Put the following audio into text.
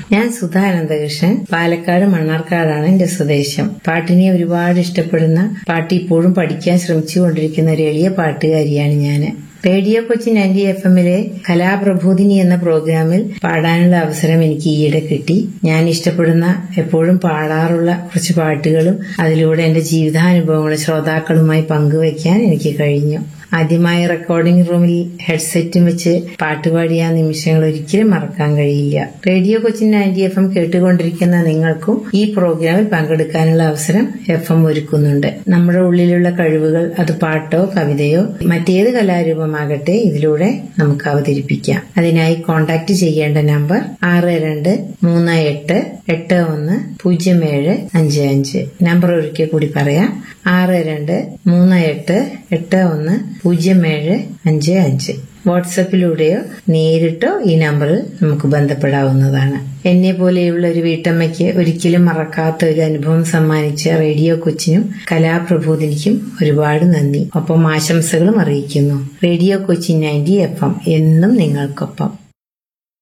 ഞാൻ സുധാ അനന്തകൃഷ്ണൻ പാലക്കാട് മണ്ണാർക്കാടാണ് എന്റെ സ്വദേശം പാട്ടിനെ ഒരുപാട് ഇഷ്ടപ്പെടുന്ന പാട്ട് ഇപ്പോഴും പഠിക്കാൻ ശ്രമിച്ചുകൊണ്ടിരിക്കുന്ന ഒരു എളിയ പാട്ടുകാരിയാണ് ഞാൻ റേഡിയോ കൊച്ചി നയൻറ്റി എഫ് എമ്മിലെ കലാപ്രബോധിനി എന്ന പ്രോഗ്രാമിൽ പാടാനുള്ള അവസരം എനിക്ക് ഈയിടെ കിട്ടി ഞാൻ ഇഷ്ടപ്പെടുന്ന എപ്പോഴും പാടാറുള്ള കുറച്ച് പാട്ടുകളും അതിലൂടെ എന്റെ ജീവിതാനുഭവങ്ങളും ശ്രോതാക്കളുമായി പങ്കുവയ്ക്കാൻ എനിക്ക് കഴിഞ്ഞു ആദ്യമായി റെക്കോർഡിംഗ് റൂമിൽ ഹെഡ്സെറ്റും വെച്ച് പാട്ടുപാടിയ ആ നിമിഷങ്ങൾ ഒരിക്കലും മറക്കാൻ കഴിയില്ല radio Cochin ninety F M കേട്ടുകൊണ്ടിരിക്കുന്ന നിങ്ങൾക്കും ഈ പ്രോഗ്രാമിൽ പങ്കെടുക്കാനുള്ള അവസരം എഫ് എം ഒരുക്കുന്നുണ്ട് നമ്മുടെ ഉള്ളിലുള്ള കഴിവുകൾ അത് പാട്ടോ കവിതയോ മറ്റേത് കലാരൂപമാകട്ടെ ഇതിലൂടെ നമുക്ക് അവതരിപ്പിക്കാം അതിനായി കോൺടാക്ട് ചെയ്യേണ്ട നമ്പർ ആറ് രണ്ട് മൂന്ന് എട്ട് എട്ട് ഒന്ന് പൂജ്യം ഏഴ് അഞ്ച് അഞ്ച് നമ്പർ ഒരിക്കൽ കൂടി പറയാം ആറ് രണ്ട് മൂന്ന് എട്ട് എട്ട് ഒന്ന് പൂജ്യം ഏഴ് അഞ്ച് അഞ്ച് വാട്സപ്പിലൂടെയോ നേരിട്ടോ ഈ നമ്പറിൽ നമുക്ക് ബന്ധപ്പെടാവുന്നതാണ് എന്നെ പോലെയുള്ള ഒരു വീട്ടമ്മയ്ക്ക് ഒരിക്കലും മറക്കാത്ത ഒരു അനുഭവം സമ്മാനിച്ച റേഡിയോ കൊച്ചിനും കലാപ്രബോധിനിക്കും ഒരുപാട് നന്ദി ഒപ്പം ആശംസകളും അറിയിക്കുന്നു radio Kochi ninety F M എന്നും നിങ്ങൾക്കൊപ്പം